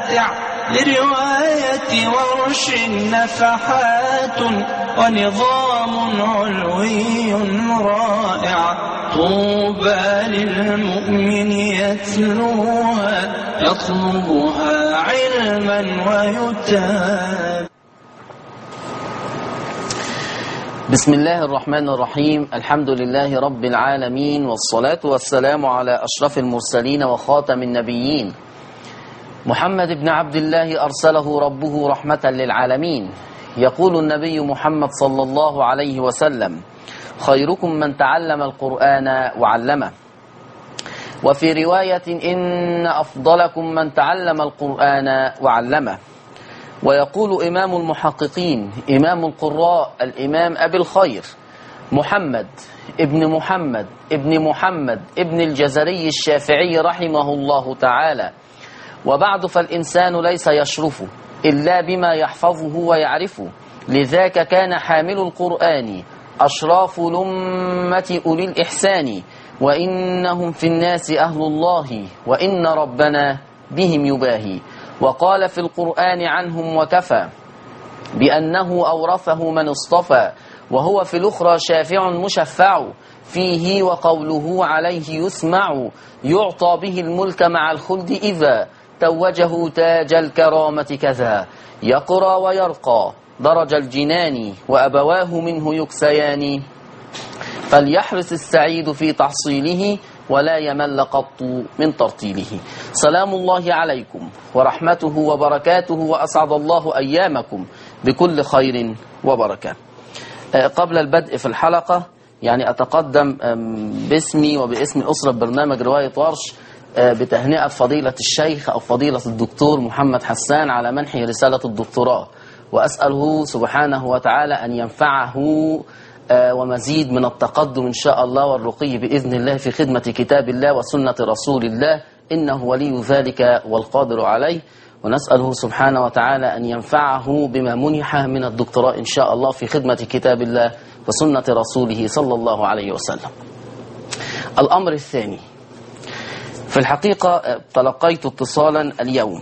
ماتع لرواية ورش نفحات ونظام علوي رائع طوبى للمؤمن يتلوها يطلبها علما ويتابع بسم الله الرحمن الرحيم الحمد لله رب العالمين والصلاة والسلام على أشرف المرسلين وخاتم النبيين محمد بن عبد الله أرسله ربه رحمة للعالمين يقول النبي محمد صلى الله عليه وسلم خيركم من تعلم القرآن وعلمه وفي رواية إن أفضلكم من تعلم القرآن وعلمه ويقول إمام المحققين إمام القراء الإمام أبي الخير محمد ابن محمد ابن محمد ابن الجزري الشافعي رحمه الله تعالى وبعد فالإنسان ليس يشرف إلا بما يحفظه ويعرفه لذاك كان حامل القرآن أشراف لمة أولي الإحسان وإنهم في الناس أهل الله وإن ربنا بهم يباهي وقال في القرآن عنهم وكفى بأنه أورثه من اصطفى وهو في الأخرى شافع مشفع فيه وقوله عليه يسمع يعطى به الملك مع الخلد إذا توجه تاج الكرامة كذا يقرى ويرقى درج الجنان وأبواه منه يكسيان فليحرص السعيد في تحصيله ولا يمل قط من ترتيله سلام الله عليكم ورحمته وبركاته وأسعد الله أيامكم بكل خير وبركة قبل البدء في الحلقة يعني أتقدم باسمي وباسم أسرة برنامج رواية ورش بتهنئة فضيلة الشيخ أو فضيلة الدكتور محمد حسان على منحه رسالة الدكتوراه وأسأله سبحانه وتعالى أن ينفعه ومزيد من التقدم إن شاء الله والرقي بإذن الله في خدمة كتاب الله وسنة رسول الله إنه ولي ذلك والقادر عليه ونسأله سبحانه وتعالى أن ينفعه بما منح من الدكتوراه إن شاء الله في خدمة كتاب الله وسنة رسوله صلى الله عليه وسلم الأمر الثاني في الحقيقة تلقيت اتصالا اليوم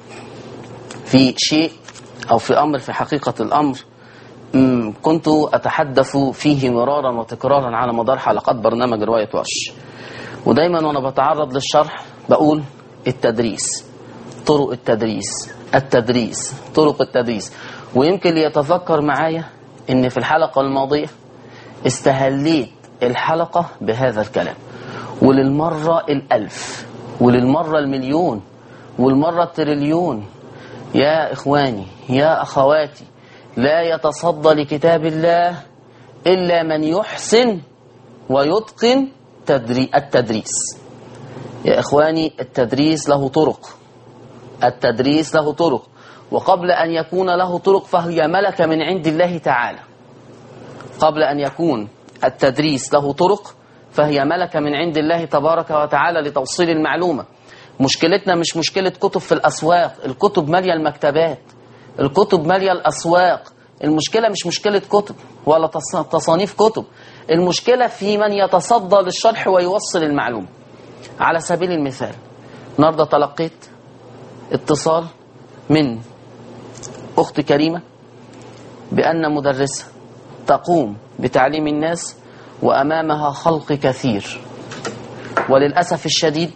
في شيء أو في أمر في حقيقة الأمر كنت أتحدث فيه مرارا وتكرارا على مدار حلقات برنامج رواية وش ودايما وأنا بتعرض للشرح بقول التدريس طرق التدريس التدريس طرق التدريس ويمكن ليتذكر معايا ان في الحلقة الماضية استهليت الحلقة بهذا الكلام وللمرة الألف وللمرة المليون والمرة التريليون يا إخواني يا أخواتي لا يتصدى لكتاب الله إلا من يحسن ويتقن تدري التدريس يا إخواني التدريس له طرق التدريس له طرق وقبل أن يكون له طرق فهي ملكة من عند الله تعالى قبل أن يكون التدريس له طرق فهي ملكة من عند الله تبارك وتعالى لتوصيل المعلومة مشكلتنا مش مشكلة كتب في الأسواق الكتب مالية المكتبات الكتب مالية الأسواق المشكلة مش مشكلة كتب ولا تصانيف كتب المشكلة في من يتصدى للشرح ويوصل المعلومة على سبيل المثال النهارده تلقيت اتصال من أخت كريمة بأن مدرسة تقوم بتعليم الناس وأمامها خلق كثير وللأسف الشديد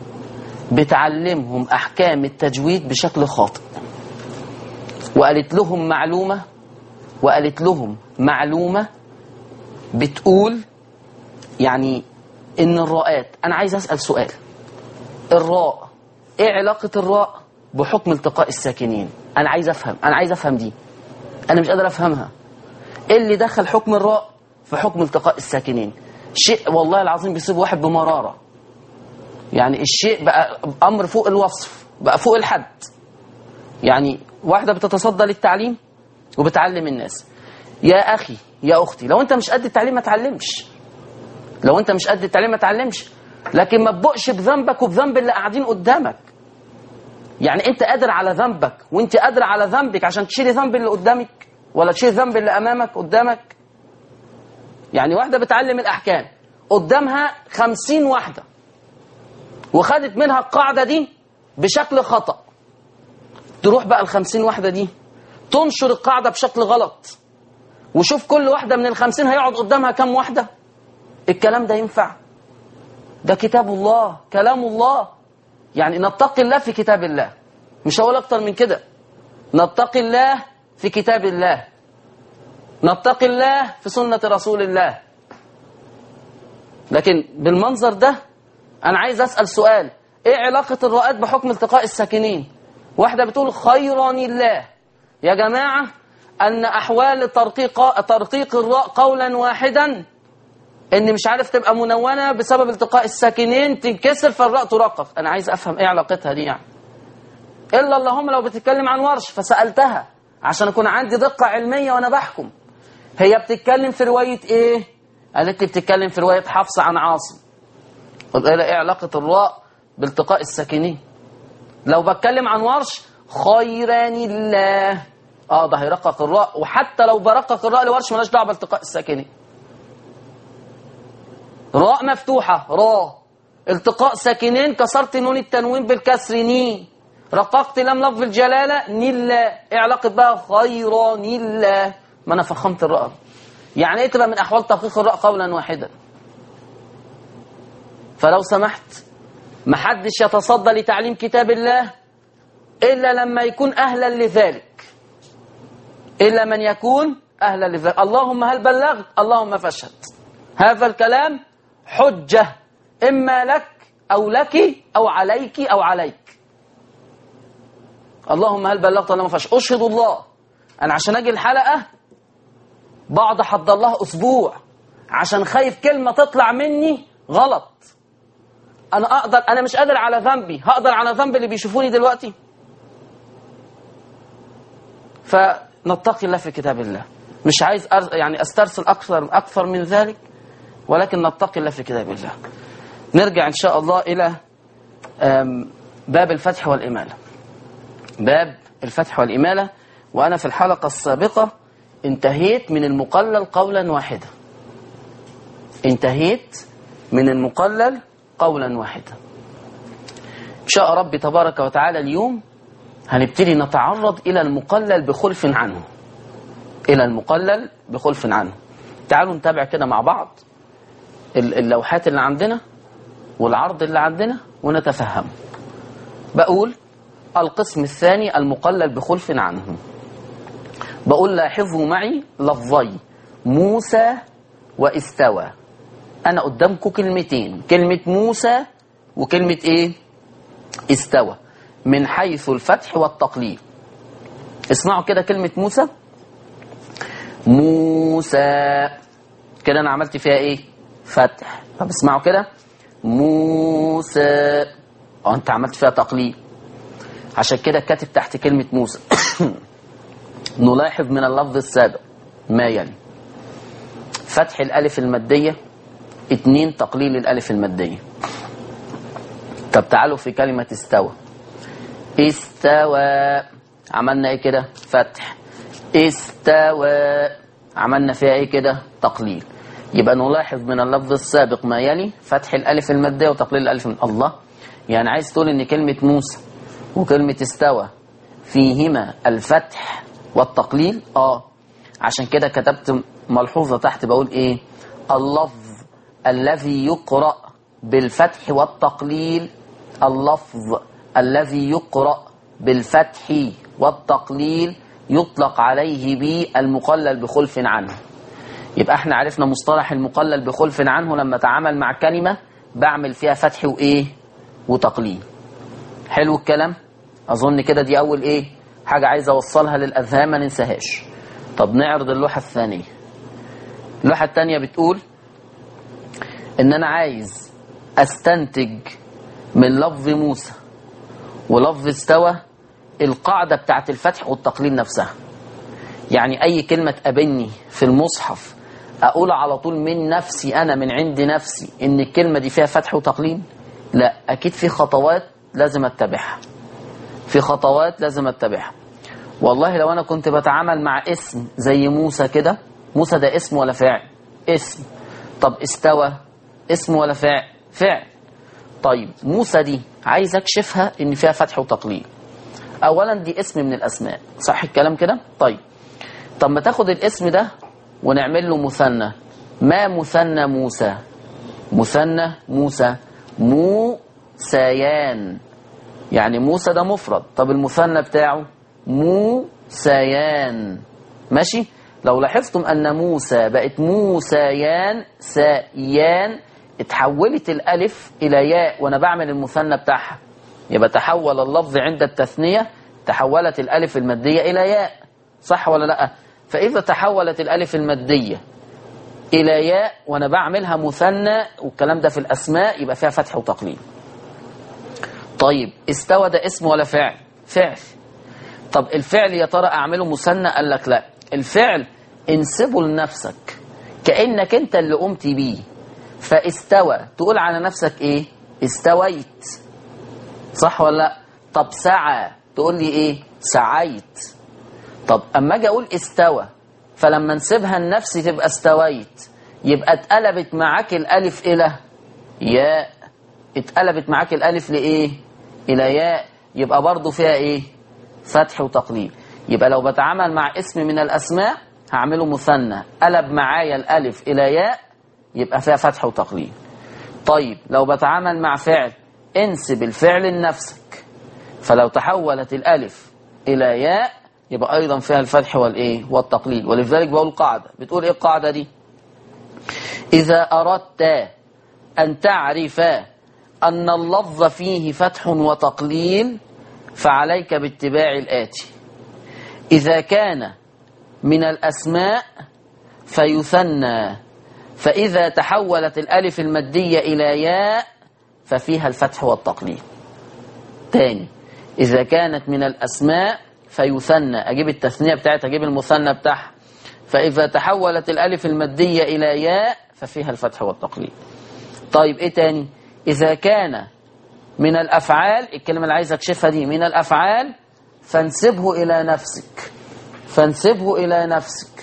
بتعلمهم أحكام التجويد بشكل خاطئ وقالت لهم معلومة وقالت لهم معلومة بتقول يعني إن الراءات أنا عايز أسأل سؤال الراء إيه علاقة الراء بحكم التقاء الساكنين أنا عايز أفهم أنا عايز أفهم دي أنا مش قادر أفهمها إيه اللي دخل حكم الراء في حكم التقاء الساكنين شيء والله العظيم بيصيب واحد بمرارة يعني الشيء بقى أمر فوق الوصف بقى فوق الحد يعني واحدة بتتصدى للتعليم وبتعلم الناس يا أخي يا أختي لو أنت مش قد التعليم ما تعلمش لو أنت مش قد التعليم ما تعلمش لكن ما تبقش بذنبك وبذنب اللي قاعدين قدامك يعني أنت قادر على ذنبك وأنت قادر على ذنبك عشان تشيلي ذنب اللي قدامك ولا تشيل ذنب اللي أمامك قدامك يعني واحدة بتعلم الأحكام قدامها خمسين واحدة وخدت منها القاعدة دي بشكل خطأ تروح بقى الخمسين واحدة دي تنشر القاعدة بشكل غلط وشوف كل واحدة من الخمسين هيقعد قدامها كام واحدة الكلام ده ينفع ده كتاب الله كلام الله يعني نتقي الله في كتاب الله مش هقول أكتر من كده نتقي الله في كتاب الله نتقي الله في سنة رسول الله لكن بالمنظر ده أنا عايز أسأل سؤال إيه علاقة الرؤات بحكم التقاء الساكنين واحدة بتقول خيرا الله يا جماعة أن أحوال ترقيق, ترقيق الراء قولا واحدا ان مش عارف تبقى منونه بسبب التقاء الساكنين تنكسر فالراء ترقق انا عايز افهم ايه علاقتها دي يعني الا اللهم لو بتتكلم عن ورش فسالتها عشان اكون عندي دقه علميه وانا بحكم هي بتتكلم في روايه ايه قالت لي بتتكلم في روايه حفص عن عاصم قلت لها ايه علاقه الراء بالتقاء الساكنين لو بتكلم عن ورش خيران الله اه ده هيرقق الراء وحتى لو برقق الراء لورش مالهاش دعوه بالتقاء الساكنين راء مفتوحة راء التقاء ساكنين كسرت نون التنوين بالكسر ني رققت لم لفظ الجلالة نلا ايه علاقة بقى خيرا نلا ما انا فخمت الراء يعني ايه تبقى من احوال تحقيق الراء قولا واحدا فلو سمحت محدش يتصدى لتعليم كتاب الله الا لما يكون اهلا لذلك الا من يكون اهلا لذلك اللهم هل بلغت اللهم فاشهد هذا الكلام حجة إما لك أو لك أو عليك أو عليك اللهم هل بلغت ولا ما فيش أشهد الله أنا عشان أجي الحلقة بعض حضر لها أسبوع عشان خايف كلمة تطلع مني غلط أنا أقدر أنا مش قادر على ذنبي هقدر على ذنب اللي بيشوفوني دلوقتي فنتقي الله في كتاب الله مش عايز أر... يعني استرسل اكثر اكثر من ذلك ولكن نتقي الله في كتاب الله نرجع ان شاء الله الى باب الفتح والاماله باب الفتح والاماله وانا في الحلقه السابقه انتهيت من المقلل قولا واحدا انتهيت من المقلل قولا واحدا ان شاء ربي تبارك وتعالى اليوم هنبتدي نتعرض الى المقلل بخلف عنه الى المقلل بخلف عنه تعالوا نتابع كده مع بعض اللوحات اللي عندنا والعرض اللي عندنا ونتفهم بقول القسم الثاني المقلل بخلف عنه بقول لاحظوا معي لفظي موسى واستوى انا قدامكم كلمتين كلمة موسى وكلمة ايه استوى من حيث الفتح والتقليل اسمعوا كده كلمة موسى موسى كده انا عملت فيها ايه فتح طب اسمعوا كده موسى اه انت عملت فيها تقليل عشان كده كاتب تحت كلمة موسى نلاحظ من اللفظ السابق ما يلي فتح الألف المادية اتنين تقليل الألف المادية طب تعالوا في كلمة استوى استوى عملنا ايه كده فتح استوى عملنا فيها ايه كده تقليل يبقى نلاحظ من اللفظ السابق ما يلي فتح الالف الماديه وتقليل الالف من الله يعني عايز تقول ان كلمه موسى وكلمه استوى فيهما الفتح والتقليل اه عشان كده كتبت ملحوظه تحت بقول ايه اللفظ الذي يقرا بالفتح والتقليل اللفظ الذي يقرا بالفتح والتقليل يطلق عليه بالمقلل بخلف عنه يبقى احنا عرفنا مصطلح المقلل بخلف عنه لما اتعامل مع كلمة بعمل فيها فتح وايه وتقليل حلو الكلام اظن كده دي اول ايه حاجة عايز اوصلها للاذهان ما ننساهاش طب نعرض اللوحة الثانية اللوحة الثانية بتقول ان انا عايز استنتج من لفظ موسى ولفظ استوى القاعدة بتاعت الفتح والتقليل نفسها يعني أي كلمة تقابلني في المصحف أقول على طول من نفسي أنا من عند نفسي إن الكلمة دي فيها فتح وتقليل لا أكيد في خطوات لازم أتبعها في خطوات لازم أتبعها والله لو أنا كنت بتعامل مع اسم زي موسى كده موسى ده اسم ولا فعل اسم طب استوى اسم ولا فعل فعل طيب موسى دي عايز اكشفها ان فيها فتح وتقليل اولا دي اسم من الاسماء صح الكلام كده طيب طب ما تاخد الاسم ده ونعمل له مثنى ما مثنى موسى مثنى موسى موسيان يعني موسى ده مفرد طب المثنى بتاعه موسيان ماشي لو لاحظتم ان موسى بقت موسيان سيان اتحولت الالف الى ياء وانا بعمل المثنى بتاعها يبقى تحول اللفظ عند التثنية تحولت الالف المادية الى ياء صح ولا لا فاذا تحولت الالف المادية الى ياء وانا بعملها مثنى والكلام ده في الاسماء يبقى فيها فتح وتقليل طيب استوى ده اسم ولا فعل فعل طب الفعل يا ترى اعمله مثنى قال لك لا الفعل انسبه لنفسك كانك انت اللي قمت بيه فاستوى تقول على نفسك ايه استويت صح ولا لا طب سعى تقول لي ايه سعيت طب اما اجي اقول استوى فلما نسيبها لنفسي تبقى استويت يبقى اتقلبت معاك الالف الى ياء اتقلبت معاك الالف لايه الى ياء يبقى برضو فيها ايه فتح وتقليل يبقى لو بتعامل مع اسم من الاسماء هعمله مثنى قلب معايا الالف الى ياء يبقى فيها فتح وتقليل طيب لو بتعامل مع فعل انسب الفعل لنفسك فلو تحولت الالف الى ياء يبقى ايضا فيها الفتح والايه والتقليل ولذلك بقول قاعده بتقول ايه القاعده دي اذا اردت ان تعرف ان اللفظ فيه فتح وتقليل فعليك باتباع الاتي اذا كان من الاسماء فيثنى فاذا تحولت الالف الماديه الى ياء ففيها الفتح والتقليل تاني اذا كانت من الاسماء فيثنى اجيب التثنيه بتاعتها اجيب المثنى بتاعها فاذا تحولت الالف الماديه الى ياء ففيها الفتح والتقليل طيب ايه تاني اذا كان من الافعال الكلمه اللي عايز اكشفها دي من الافعال فانسبه الى نفسك فانسبه الى نفسك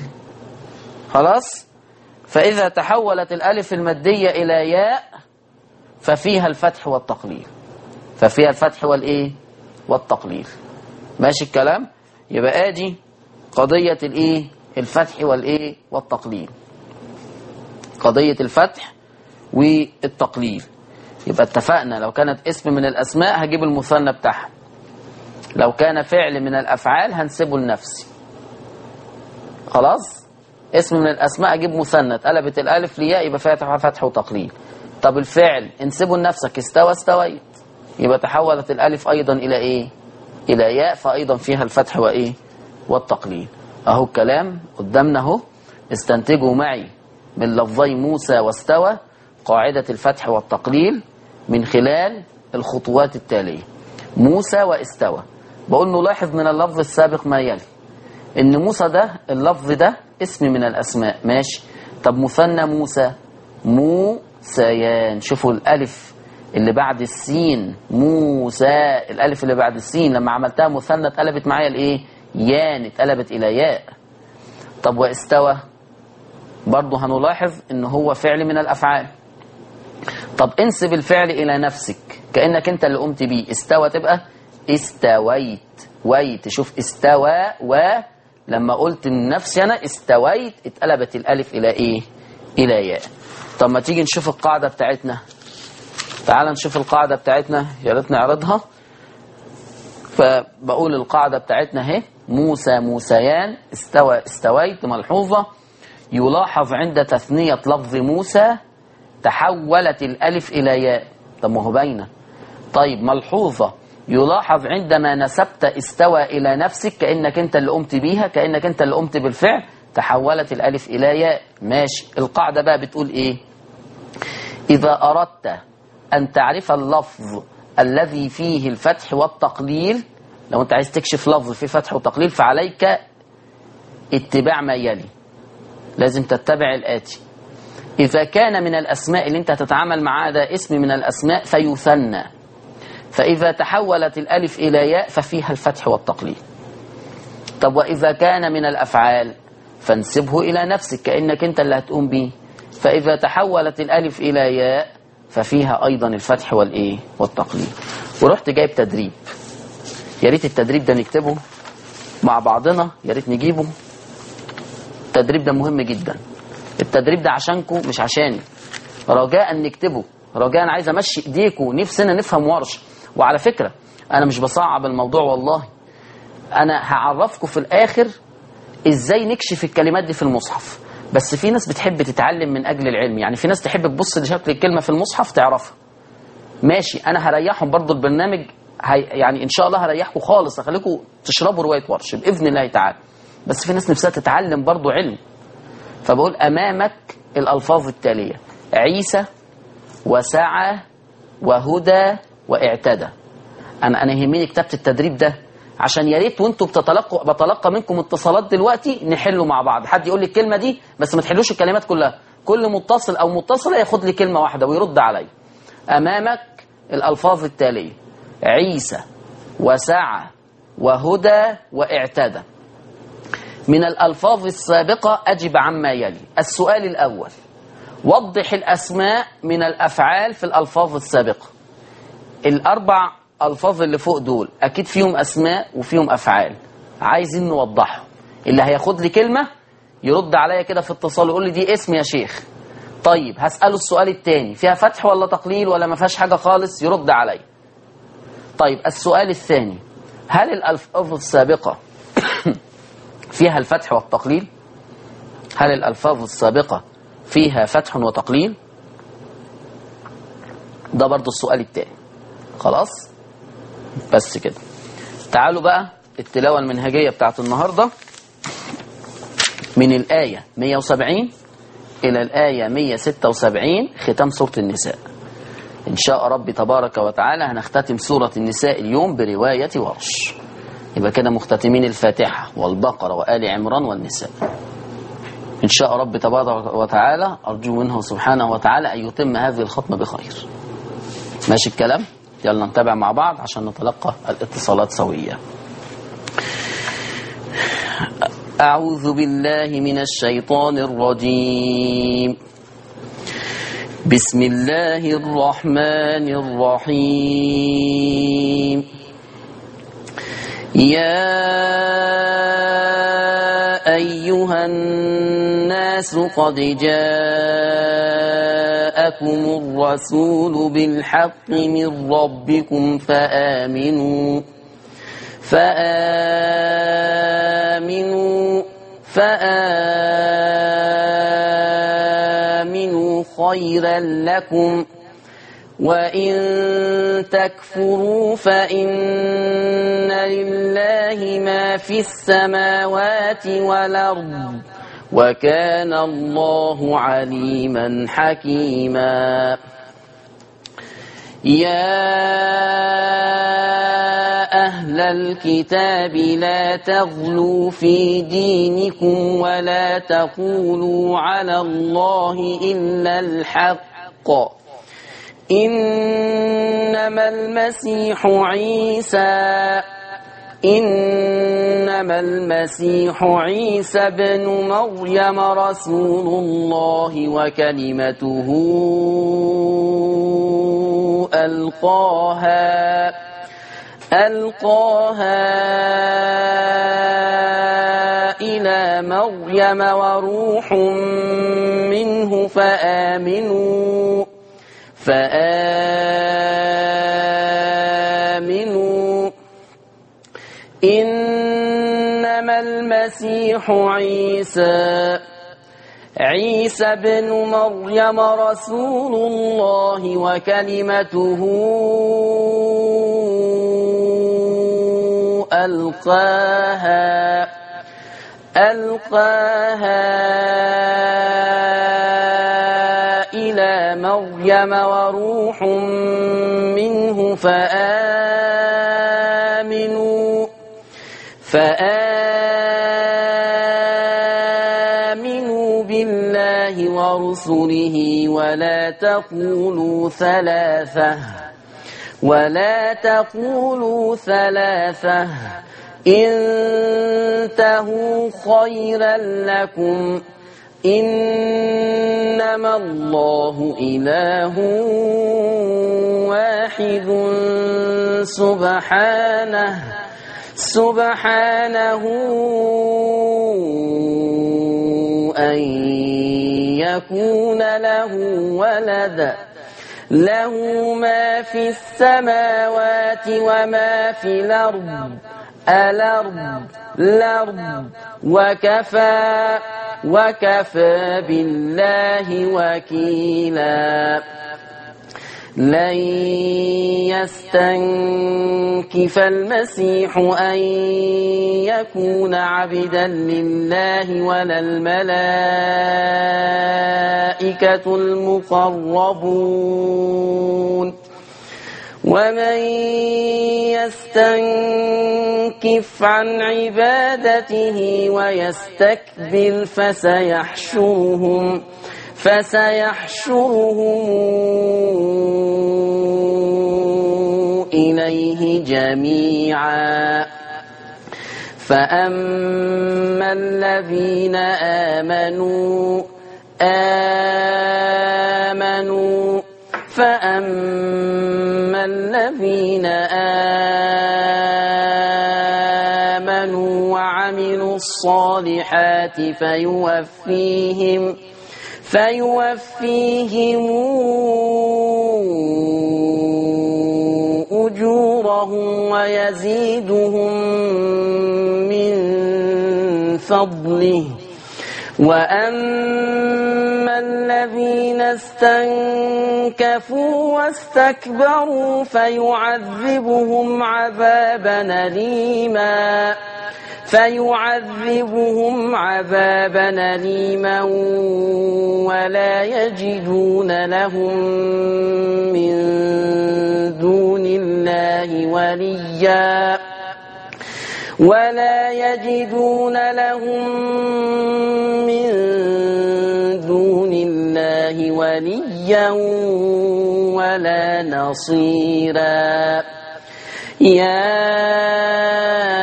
خلاص فاذا تحولت الالف الماديه الى ياء ففيها الفتح والتقليل ففيها الفتح والايه والتقليل ماشي الكلام يبقى ادي قضية الايه الفتح والايه والتقليل قضية الفتح والتقليل يبقى اتفقنا لو كانت اسم من الاسماء هجيب المثنى بتاعها لو كان فعل من الافعال هنسبه لنفسي خلاص اسم من الاسماء اجيب مثنى اتقلبت الالف لياء يبقى فيها فتح وتقليل طب الفعل انسبه لنفسك استوى استويت يبقى تحولت الالف ايضا الى ايه الى ياء فايضا فيها الفتح وايه والتقليل اهو الكلام قدامنا اهو استنتجوا معي من لفظي موسى واستوى قاعدة الفتح والتقليل من خلال الخطوات التالية موسى واستوى بقول نلاحظ من اللفظ السابق ما يلي ان موسى ده اللفظ ده اسم من الاسماء ماشي طب مثنى موسى موسيان شوفوا الالف اللي بعد السين موسى الالف اللي بعد السين لما عملتها مثنى اتقلبت معايا الايه يان اتقلبت الى ياء طب واستوى برضه هنلاحظ ان هو فعل من الافعال طب انسب الفعل الى نفسك كانك انت اللي قمت بيه استوى تبقى استويت ويت شوف استوى و لما قلت لنفسي انا استويت اتقلبت الالف الى ايه الى ياء طب ما تيجي نشوف القاعده بتاعتنا تعال نشوف القاعدة بتاعتنا يا ريت نعرضها فبقول القاعدة بتاعتنا اهي موسى موسيان استوى استويت ملحوظة يلاحظ عند تثنية لفظ موسى تحولت الألف إلى ياء طب ما هو باينة طيب ملحوظة يلاحظ عندما نسبت استوى إلى نفسك كأنك أنت اللي قمت بيها كأنك أنت اللي قمت بالفعل تحولت الألف إلى ياء ماشي القاعدة بقى بتقول إيه إذا أردت أن تعرف اللفظ الذي فيه الفتح والتقليل لو أنت عايز تكشف لفظ فيه فتح وتقليل فعليك اتباع ما يلي لازم تتبع الآتي إذا كان من الأسماء اللي أنت هتتعامل معاه ده اسم من الأسماء فيثنى فإذا تحولت الألف إلى ياء ففيها الفتح والتقليل طب وإذا كان من الأفعال فانسبه إلى نفسك كأنك أنت اللي هتقوم به فإذا تحولت الألف إلى ياء ففيها أيضا الفتح والإيه والتقليل ورحت جايب تدريب يا ريت التدريب ده نكتبه مع بعضنا يا ريت نجيبه التدريب ده مهم جدا التدريب ده عشانكم مش عشاني رجاء نكتبه رجاء انا عايز امشي ايديكم نفسنا نفهم ورش وعلى فكره انا مش بصعب الموضوع والله انا هعرفكم في الاخر ازاي نكشف الكلمات دي في المصحف بس في ناس بتحب تتعلم من اجل العلم يعني في ناس تحب تبص لشكل الكلمه في المصحف تعرفها ماشي انا هريحهم برضو البرنامج هي يعني ان شاء الله هريحكم خالص هخليكم تشربوا روايه ورش باذن الله تعالى بس في ناس نفسها تتعلم برضو علم فبقول امامك الالفاظ التاليه عيسى وسعى وهدى واعتدى انا انا يهمني كتابه التدريب ده عشان يا ريت وانتوا بتتلقوا بتلقى منكم اتصالات دلوقتي نحله مع بعض حد يقول لي الكلمه دي بس ما تحلوش الكلمات كلها كل متصل او متصله ياخد لي كلمه واحده ويرد عليا امامك الالفاظ التاليه عيسى وسعى وهدى واعتدى من الالفاظ السابقه اجب عما يلي السؤال الاول وضح الاسماء من الافعال في الالفاظ السابقه الاربع الفاظ اللي فوق دول اكيد فيهم اسماء وفيهم افعال عايزين نوضحهم اللي هياخد لي كلمه يرد عليا كده في اتصال يقول لي دي اسم يا شيخ طيب هساله السؤال الثاني فيها فتح ولا تقليل ولا ما فيهاش حاجه خالص يرد عليا طيب السؤال الثاني هل الالفاظ السابقه فيها الفتح والتقليل هل الالفاظ السابقه فيها فتح وتقليل ده برضو السؤال الثاني خلاص بس كده تعالوا بقى التلاوة المنهجية بتاعت النهاردة من الآية 170 إلى الآية 176 ختام سورة النساء إن شاء ربي تبارك وتعالى هنختتم سورة النساء اليوم برواية ورش يبقى كده مختتمين الفاتحة والبقرة وآل عمران والنساء إن شاء رب تبارك وتعالى أرجو منه سبحانه وتعالى أن يتم هذه الختمة بخير ماشي الكلام يلا نتابع مع بعض عشان نتلقى الاتصالات سوية أعوذ بالله من الشيطان الرجيم بسم الله الرحمن الرحيم يا أيها الناس قد جاءكم الرسول بالحق من ربكم فآمنوا فآمنوا فآمنوا خيرا لكم وإن تكفروا فإن لله ما في السماوات والأرض وكان الله عليما حكيما يا أهل الكتاب لا تغلوا في دينكم ولا تقولوا على الله إلا الحق إنما المسيح عيسى إنما المسيح عيسى بن مريم رسول الله وكلمته ألقاها ألقاها إلى مريم وروح منه فآمنوا فآمنوا إنما المسيح عيسى عيسى بن مريم رسول الله وكلمته ألقاها ألقاها إلى مريم وروح منه فآمنوا فآمنوا بالله ورسله ولا تقولوا ثلاثة ولا تقولوا ثلاثة انتهوا خيرا لكم إنما الله إله واحد سبحانه سبحانه أن يكون له ولد له ما في السماوات وما في الأرض الأرض الأرض وكفى وكفى بالله وكيلا لن يستنكف المسيح أن يكون عبدا لله ولا الملائكة المقربون ومن يستنكف عن عبادته ويستكبر فسيحشرهم فسيحشرهم إليه جميعا فأما الذين آمنوا آمنوا فأما الذين آمنوا وعملوا الصالحات فيوفيهم فيوفيهم أجورهم ويزيدهم من فضله وأما الذين استنكفوا واستكبروا فيعذبهم عذابا أليما فيعذبهم عذابا أليما ولا يجدون لهم من دون الله وليا ولا يجدون لهم من دون الله وليا ولا نصيرا يا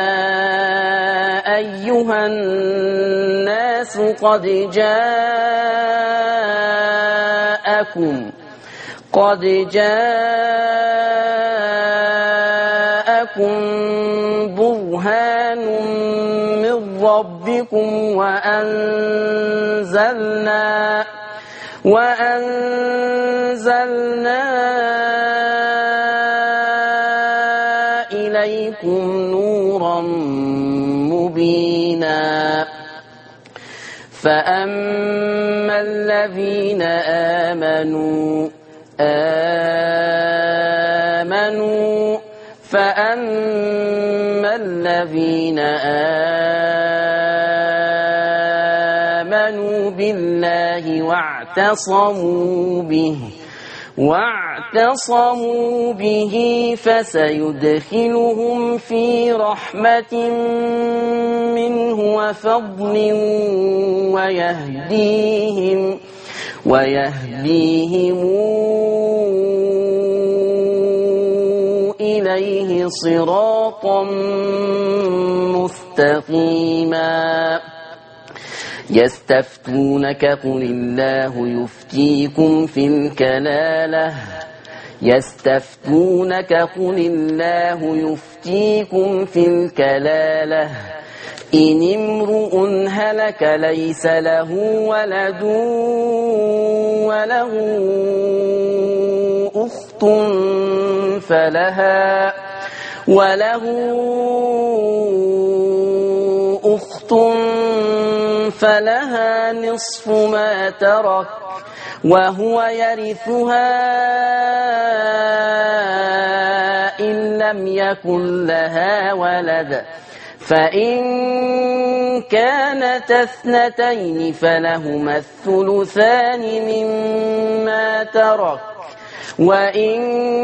أيها الناس قد جاءكم قد جاءكم برهان من ربكم وأنزلنا وأنزلنا إليكم نورا مبينا فأما الذين آمنوا آمنوا فأما الذين آمنوا بالله واعتصموا به واعتصموا به فسيدخلهم في رحمة منه وفضل ويهديهم ويهديهم إليه صراطا مستقيما يستفتونك قل الله يفتيكم في الكلالة يستفتونك قل الله يفتيكم في الكلالة إن امرؤ هلك ليس له ولد وله أخت فلها وله أخت فلها نصف ما ترك وهو يرثها إن لم يكن لها ولد فإن كانت اثنتين فلهما الثلثان مما ترك وإن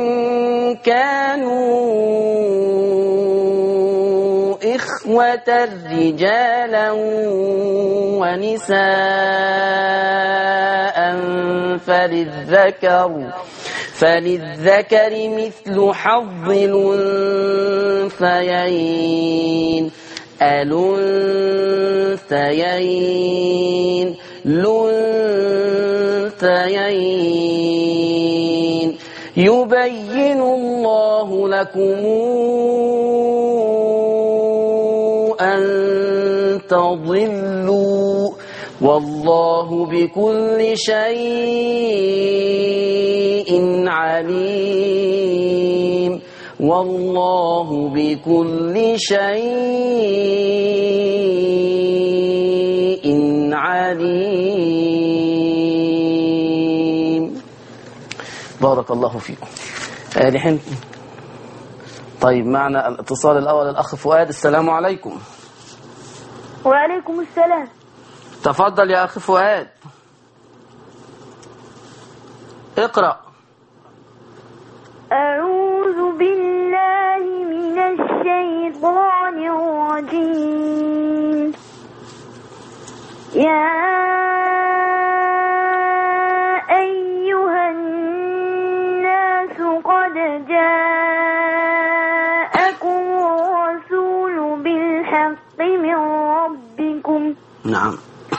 كانوا إخوة رجالا ونساء فللذكر فللذكر مثل حظ الأنثيين الأنثيين الأنثيين يبين الله لكم أن تضلوا والله بكل شيء عليم والله بكل شيء عليم بارك الله فيكم آه، دحين طيب معنا الاتصال الأول الأخ فؤاد السلام عليكم وعليكم السلام تفضل يا أخي فؤاد اقرأ أعوذ بالله من الشيطان الرجيم يا أيها الناس قد جاءكم الرسول بالحق من ربكم نعم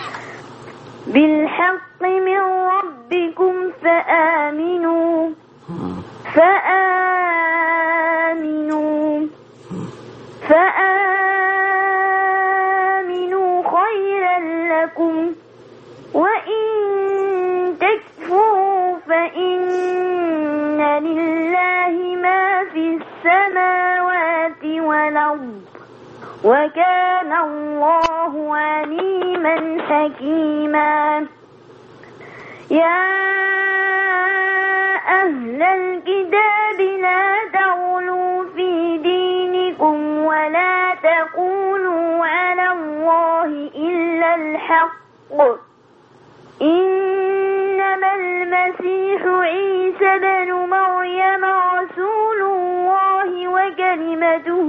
بالحق من ربكم فآمنوا مم. فآمنوا فآمنوا خيرا لكم وإن تكفروا فإن لله ما في السماوات والأرض وكان الله عليما حكيما يا أهل الكتاب لا تغلوا في دينكم ولا تقولوا على الله إلا الحق إنما المسيح عيسى بن مريم رسول الله وكلمته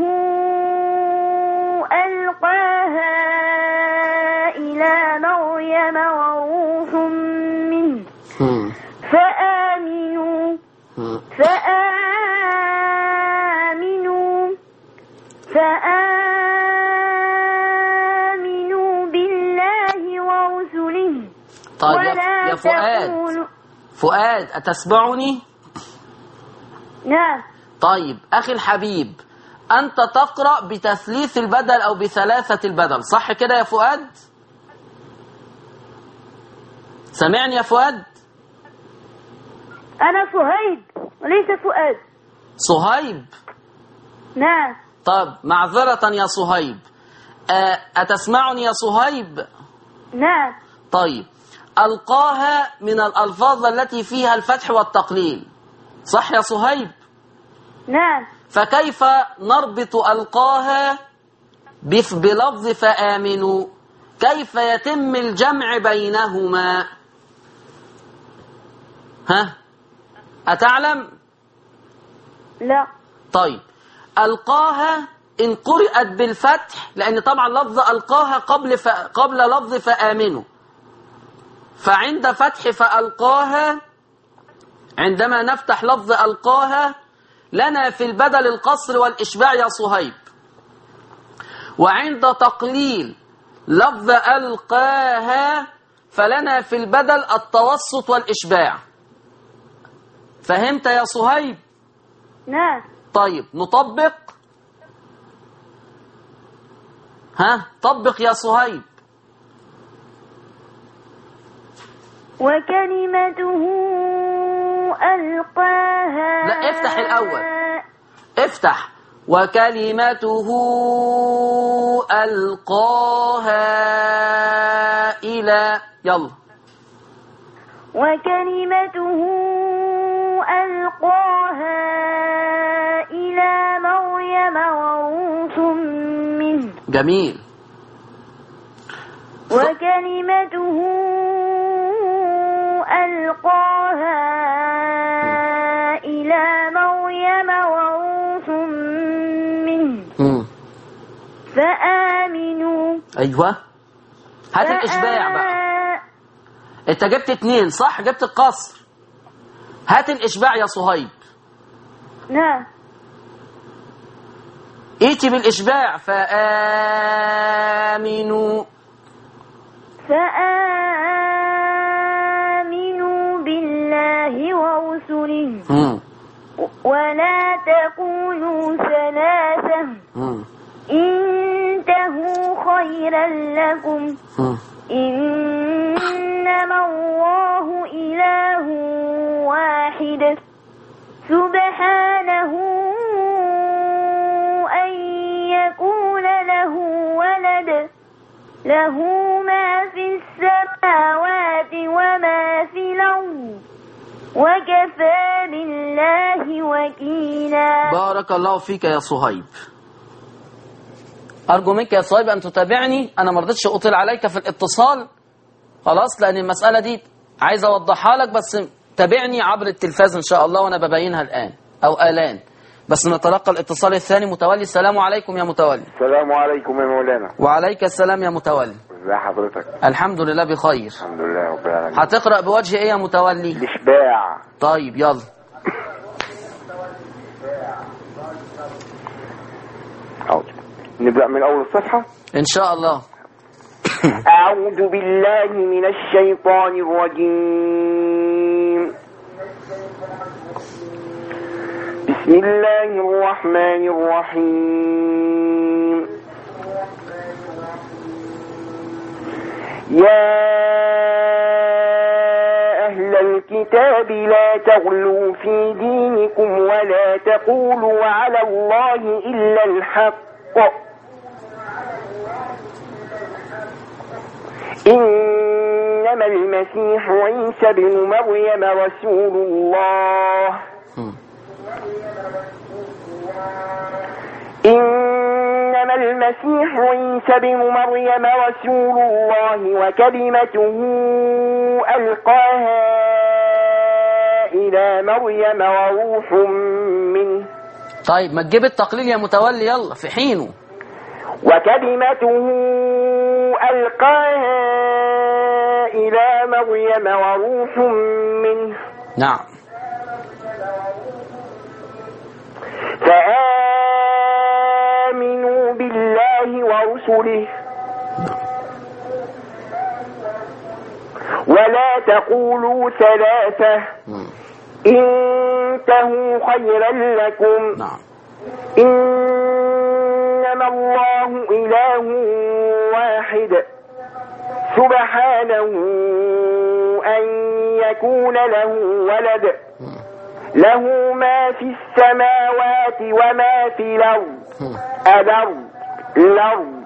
ألقاها إلى مريم وروح منه مم. فآمنوا مم. فآمنوا فآمنوا بالله ورسله طيب يا, ولا يا فؤاد تقولوا فؤاد أتسمعني نعم طيب أخي الحبيب أنت تقرأ بتثليث البدل أو بثلاثة البدل صح كده يا فؤاد سمعني يا فؤاد أنا صهيب وليس فؤاد صهيب نعم طب معذرة يا صهيب آه، أتسمعني يا صهيب نعم طيب ألقاها من الألفاظ التي فيها الفتح والتقليل صح يا صهيب نعم فكيف نربط ألقاها بف- بلفظ فآمنوا كيف يتم الجمع بينهما ها أتعلم لا طيب ألقاها إن قرأت بالفتح لأن طبعا لفظ ألقاها قبل ف... قبل لفظ فآمنوا فعند فتح فألقاها عندما نفتح لفظ ألقاها لنا في البدل القصر والإشباع يا صهيب وعند تقليل لفظ ألقاها فلنا في البدل التوسط والإشباع فهمت يا صهيب نعم طيب نطبق ها طبق يا صهيب وكلمته ألقاها لا، افتح الأول. افتح وكلمته ألقاها إلى يلا وكلمته ألقاها إلى مريم وروح منه جميل وكلمته ألقاها إلى مريم وروح منه مم. فآمنوا أيوة هات الإشباع بقى فآ- أنت جبت اتنين صح جبت القصر هات الإشباع يا صهيب نعم ائتي بالإشباع فآمنوا فآمنوا بالله ورسله مم. ولا تقولوا ثلاثة مم. انتهوا خيرا لكم مم. إنما الله إله واحد سبحانه أن يكون له ولد له ما في السماوات وما في الأرض وكفى بالله وكيلا بارك الله فيك يا صهيب أرجو منك يا صهيب أن تتابعني أنا ما رضيتش أطيل عليك في الاتصال خلاص لأن المسألة دي عايز أوضحها لك بس تابعني عبر التلفاز إن شاء الله وأنا ببينها الآن أو آلان بس نتلقى الاتصال الثاني متولي السلام عليكم يا متولي السلام عليكم يا مولانا وعليك السلام يا متولي ازي حضرتك الحمد لله بخير الحمد لله رب العالمين هتقرأ بوجه إيه يا متولي الاشباع طيب يلا حاضر نبدأ من أول الصفحة إن شاء الله أعوذ بالله من الشيطان الرجيم بسم الله الرحمن الرحيم يا أهل الكتاب لا تغلوا في دينكم ولا تقولوا على الله إلا الحق إنما المسيح عيسى بن مريم رسول الله مم. إنما المسيح عيسى بن مريم رسول الله وكلمته ألقاها إلى مريم وروح منه طيب ما تجيب التقليل يا متولي يلا في حينه وكلمته ألقاها إلى مريم وروح منه نعم فآمنوا بالله ورسله ولا تقولوا ثلاثة مم. انتهوا خيرا لكم نعم إنما الله إله واحد سبحانه أن يكون له ولد له ما في السماوات وما في الأرض مم. الأرض الأرض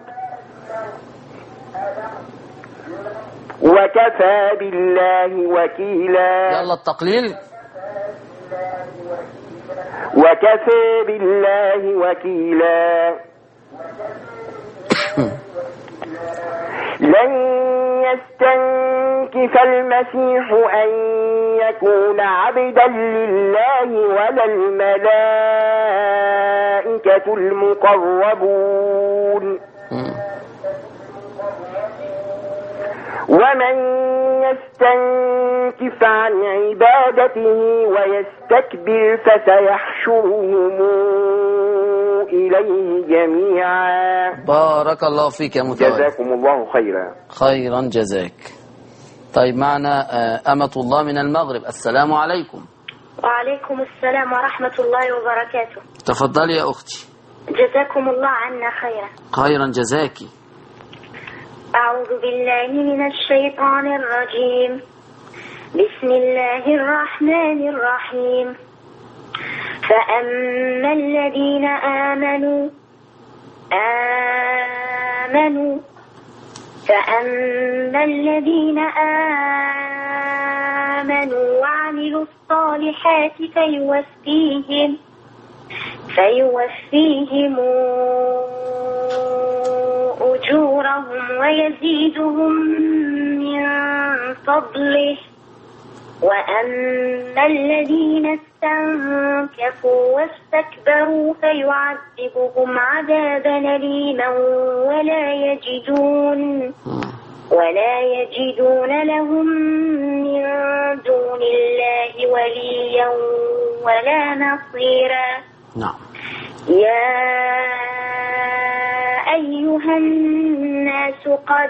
وكفى بالله وكيلا يلا التقليل وكفى بالله وكيلا لن يستنكف المسيح أن يكون عبدا لله ولا الملائكة المقربون مم. ومن يستنكف عن عبادته ويستكبر فسيحشرهم إليه جميعا بارك الله فيك يا متولي جزاكم الله خيرا خيرا جزاك طيب معنا آه، أمة الله من المغرب السلام عليكم وعليكم السلام ورحمة الله وبركاته تفضلي يا أختي جزاكم الله عنا خيرا خيرا جزاكي أعوذ بالله من الشيطان الرجيم بسم الله الرحمن الرحيم فأما الذين آمنوا آمنوا فأما الذين آمنوا وعملوا الصالحات فيوفيهم فيوفيهم أجورهم ويزيدهم من فضله وأما الذين استنكفوا واستكبروا فيعذبهم عذابا أليما ولا يجدون مم. ولا يجدون لهم من دون الله وليا ولا نصيرا نعم يا أيها الناس قد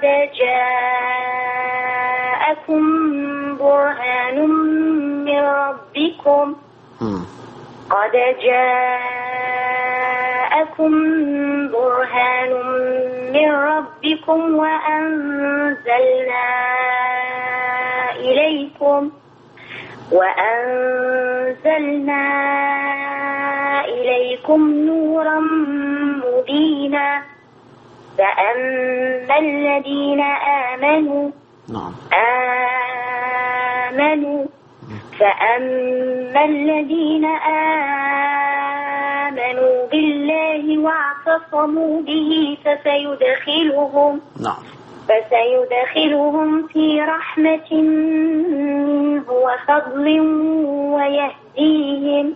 جاءكم برهان من ربكم مم. قد جاءكم برهان من ربكم وأنزلنا إليكم وأنزلنا إليكم نورا مبينا فأما الذين آمنوا نعم آمنوا فأما الذين آمنوا بالله واعتصموا به فسيدخلهم نعم فسيدخلهم في رحمة منه وفضل ويهديهم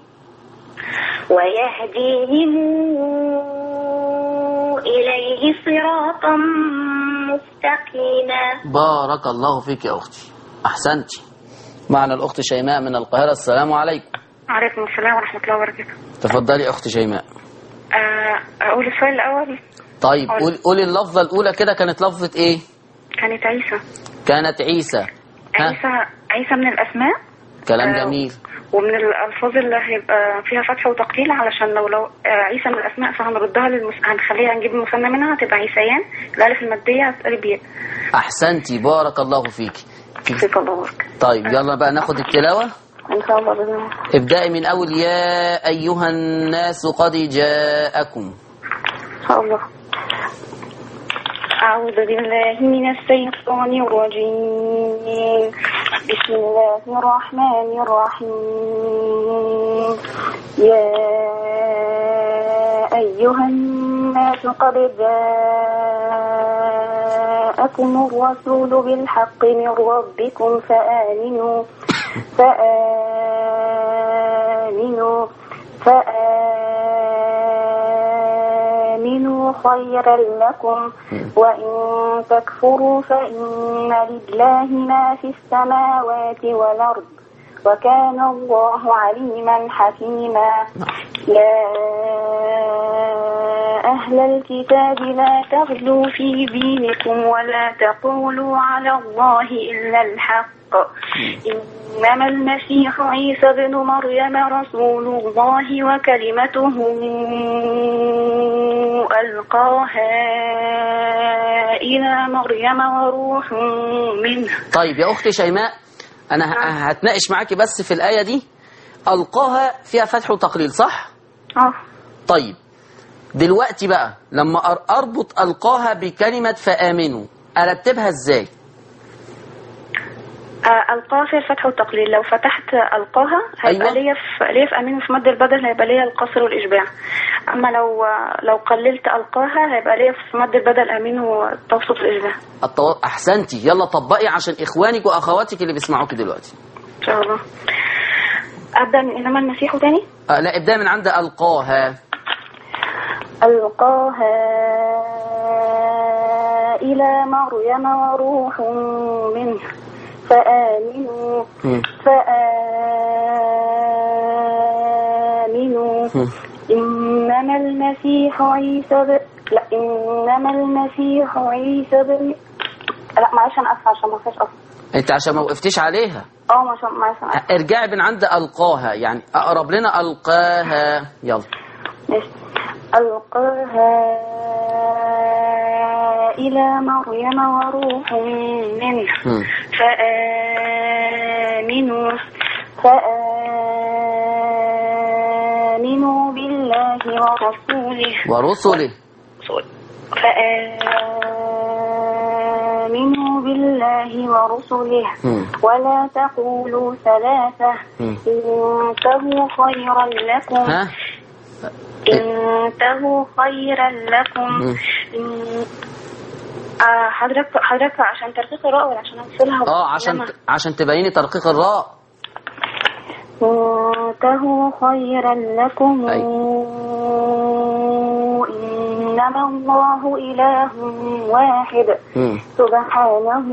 ويهديهم إليه صراطا مستقيما بارك الله فيك يا أختي أحسنتي معنا الأخت شيماء من القاهرة السلام عليكم عليكم السلام ورحمة الله وبركاته تفضلي أخت شيماء آه، أقول السؤال الأول طيب قول- قولي اللفظة الأولى كده كانت لفظة إيه كانت عيسى كانت عيسى ها عيسى عيسى من الأسماء كلام آه، جميل ومن الألفاظ اللي هيبقى فيها فتح وتقليل علشان لو لو آه، عيسى من الأسماء فهنردها للمس... هنخليها نجيب المثنى منها تبقى عيسيان الألف المادية هتقلب ياء أحسنتي بارك الله فيك فيك الله وبركاته طيب يلا بقى ناخد التلاوة إن شاء الله بإذن الله ابدأي من أول يا أيها الناس قد جاءكم إن شاء الله أعوذ بالله من الشيطان الرجيم بسم الله الرحمن الرحيم يا أيها الناس قد جاءكم الرسول بالحق من ربكم فآمنوا فآمنوا فآمنوا خيرا لكم وإن تكفروا فإن لله ما في السماوات والأرض وكان الله عليما حكيما يا أهل الكتاب لا تغلوا في دينكم ولا تقولوا على الله إلا الحق إنما المسيح عيسى بن مريم رسول الله وكلمته ألقاها إلى مريم وروح منه طيب يا أختي شيماء أنا ه- هتناقش معاكي بس في الآية دي ألقاها فيها فتح وتقليل صح؟ آه طيب دلوقتي بقى لما أر- أربط ألقاها بكلمة فآمنوا أرتبها إزاي؟ آه، ألقاها فيها الفتح والتقليل لو فتحت ألقاها هيبقى أيوة. ليا في ليا في أمين في مد البدل هيبقى ليا القصر والإشباع أما لو لو قللت ألقاها هيبقى ليا في مد البدل أمين والتوسط والإشباع الطو... أحسنتي يلا طبقي عشان إخوانك وأخواتك اللي بيسمعوك دلوقتي إن شاء الله أبدأ من إنما المسيح تاني آه لا ابدأ من عند ألقاها ألقاها إلى مريم وروح منه فآمنوا مم. فآمنوا مم. إنما المسيح عيسى ب... لا إنما المسيح عيسى بن لا معلش أنا آسفة عشان ما فيهاش أصلا أنت عشان ما وقفتيش عليها اه معلش معلش أنا آسفة ارجعي من عند ألقاها يعني أقرب لنا ألقاها يلا ماشي. ألقاها إلى مريم وروح منه مم. فآمنوا فآمنوا بالله ورسوله ورسله فآمنوا بالله ورسله مم. ولا تقولوا ثلاثة مم. انتهوا خيرا لكم ها انتهوا خيرا لكم مم. إن- آه، حضرتك حضرتك عشان ترقيق الراء ولا عشان اوصلها اه عشان عشان تبيني ترقيق الراء انتهوا خيرا لكم إنما الله إله واحد مم. سبحانه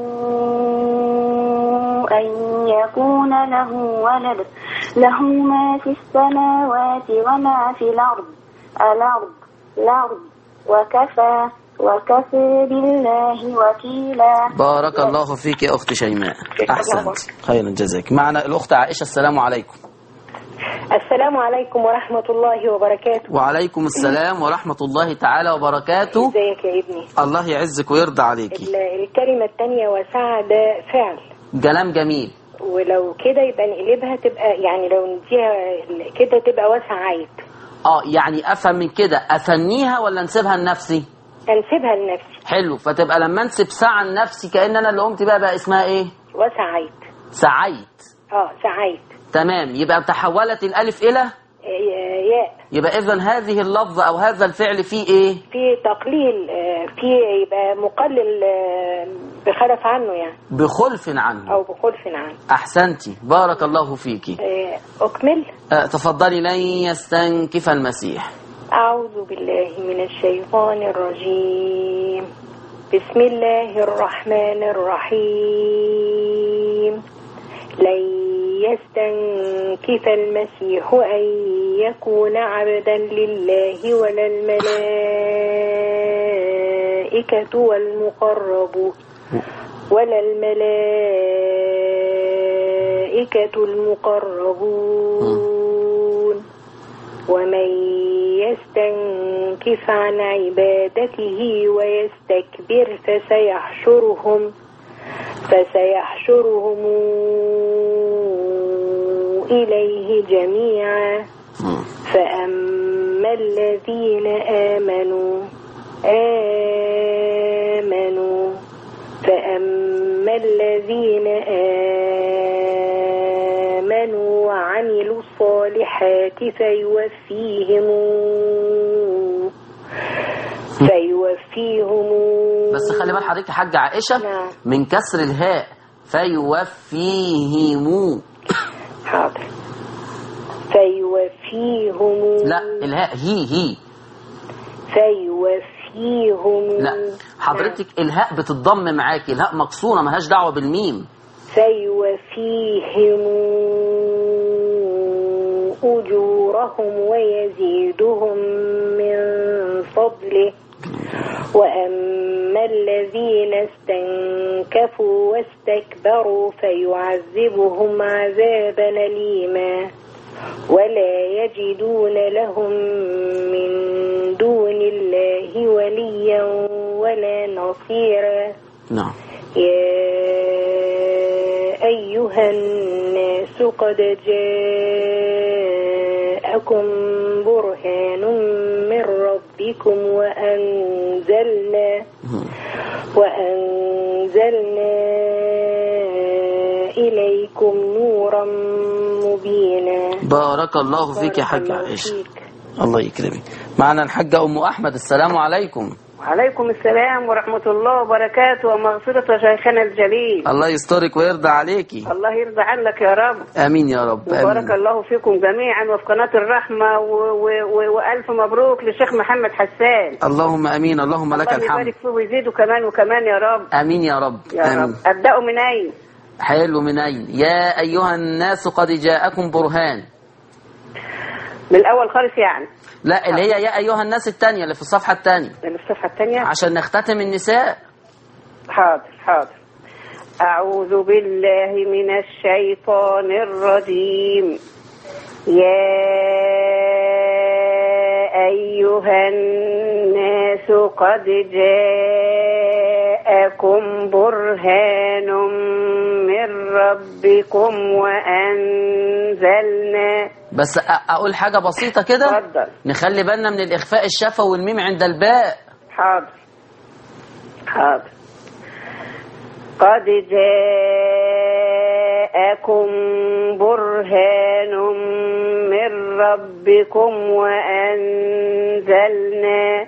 أن يكون له ولد له ما في السماوات وما في الأرض الأرض الأرض وكفى وكفى بالله وكيلا بارك الله فيك يا أخت شيماء أحسنت خيرا جزاك معنا الأخت عائشة السلام عليكم السلام عليكم ورحمة الله وبركاته وعليكم السلام ورحمة الله تعالى وبركاته ازيك يا ابني الله يعزك ويرضى عليكي ال- الكلمة التانية وسعى ده فعل كلام جميل ولو كده يبقى نقلبها تبقى يعني لو نديها ال- كده تبقى وسعيت اه يعني افهم من كده اثنيها ولا نسيبها لنفسي انسبها لنفسي حلو فتبقى لما انسب ساعة لنفسي كأن انا اللي قمت بقى بقى اسمها ايه وسعيت سعيت اه سعيت تمام يبقى تحولت الالف الى ي- ياء يبقى اذا هذه اللفظة او هذا الفعل فيه ايه في تقليل آه، في يبقى مقلل آه، بخلف عنه يعني بخلف عنه او بخلف عنه احسنتي بارك الله فيكي آه، اكمل أه تفضلي لن يستنكف المسيح أعوذ بالله من الشيطان الرجيم بسم الله الرحمن الرحيم لن يستنكف المسيح أن يكون عبدا لله ولا الملائكة والمقرب ولا الملائكة المقربون ومن يستنكف عن عبادته ويستكبر فسيحشرهم فسيحشرهم إليه جميعا مم. فأما الذين آمنوا آمنوا فأما الذين آمنوا وعملوا الصالحات فيوفيهم فيوفيهم بس خلي بال حضرتك يا حاجة عائشة نعم. من كسر الهاء فيوفيهم حاضر فيوفيهم لا الهاء هي هي فيوفيهم لا حضرتك الهاء بتتضم معاكي الهاء مكسورة ملهاش دعوة بالميم فيوفيهم أجورهم ويزيدهم من فضله وأما الذين استنكفوا واستكبروا فيعذبهم عذابا أليما ولا يجدون لهم من دون الله وليا ولا نصيرا نعم يا أيها الناس قد جاءكم برهان من ربكم وأنزلنا مم. وأنزلنا إليكم نورا مبينا بارك الله فيك يا بارك حاجة الله عائشة فيك. الله يكرمك معنا الحاجة أم أحمد السلام عليكم وعليكم السلام ورحمة الله وبركاته ومغفرة شيخنا الجليل الله يسترك ويرضى عليكي الله يرضى عنك يا رب آمين يا رب وبارك آمين الله فيكم جميعا وفي قناة الرحمة و... و... و... وألف مبروك للشيخ محمد حسان اللهم آمين اللهم لك الله الحمد يبارك فيه ويزيده كمان وكمان يا رب آمين يا رب يا آمين رب أبدأوا من أين؟ حلو من أين يا أيها الناس قد جاءكم برهان من الأول خالص يعني لا اللي هي يا أيها الناس التانية اللي في الصفحة التانية من الصفحة الثانية عشان نختتم النساء حاضر حاضر أعوذ بالله من الشيطان الرجيم يا أيها الناس قد جاءكم برهان من ربكم وأنزلنا بس أ- أقول حاجة بسيطة كده اتفضل نخلي بالنا من الإخفاء الشفوي والميم عند الباء حاضر حاضر قد جاءكم برهان من ربكم وأنزلنا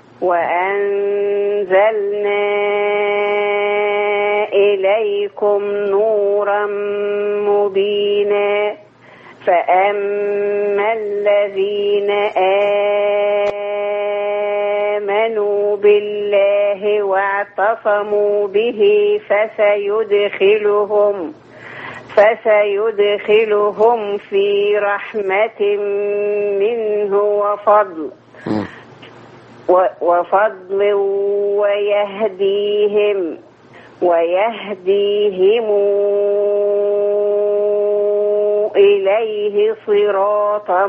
وأنزلنا إليكم نورا مبينا فأما الذين آمنوا بالله واعتصموا به فسيدخلهم فسيدخلهم في رحمة منه وفضل مم. و- وفضل ويهديهم ويهديهم إليه صراطا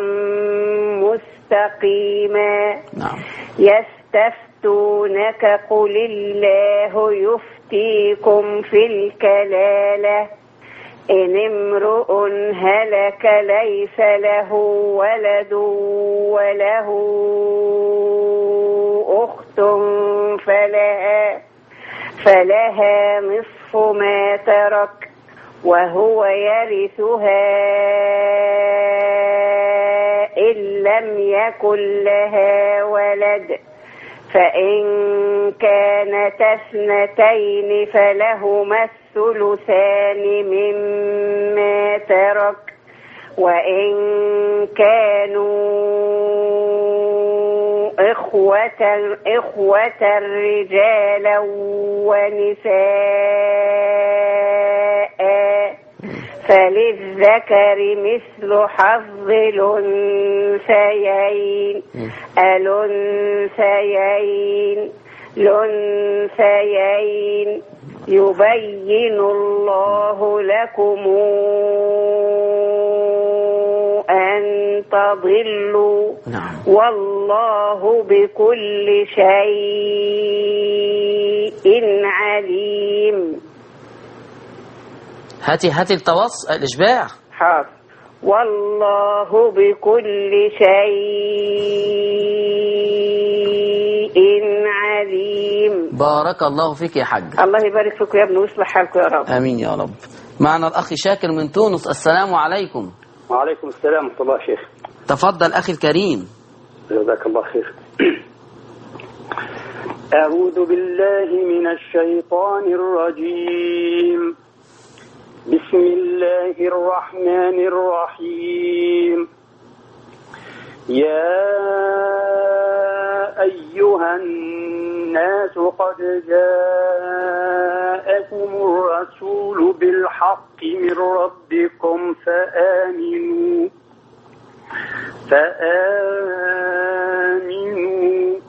مستقيما نعم يستفتونك قل الله يفتيكم في الكلالة إن امرؤ هلك ليس له ولد وله أخت فلها فلها نصف ما ترك وهو يرثها إن لم يكن لها ولد فإن كانت اثنتين فلهما الثلثان مما ترك وإن كانوا إخوة إخوة رجالا ونساء فللذكر مثل حظ الأنثيين الأنثيين الأنثيين يبين الله لكم أن تضلوا نعم والله بكل شيء عليم هاتي هاتي التوص الإشباع حاضر والله بكل شيء عليم بارك الله فيك يا حاج الله يبارك فيكم يا ابني ويصلح حالكم يا رب امين يا رب معنا الاخ شاكر من تونس السلام عليكم وعليكم السلام ورحمة الله شيخ تفضل اخي الكريم جزاك الله خير أعوذ بالله من الشيطان الرجيم بسم الله الرحمن الرحيم يا أيها الناس قد جاءكم الرسول بالحق من ربكم فآمنوا فآمنوا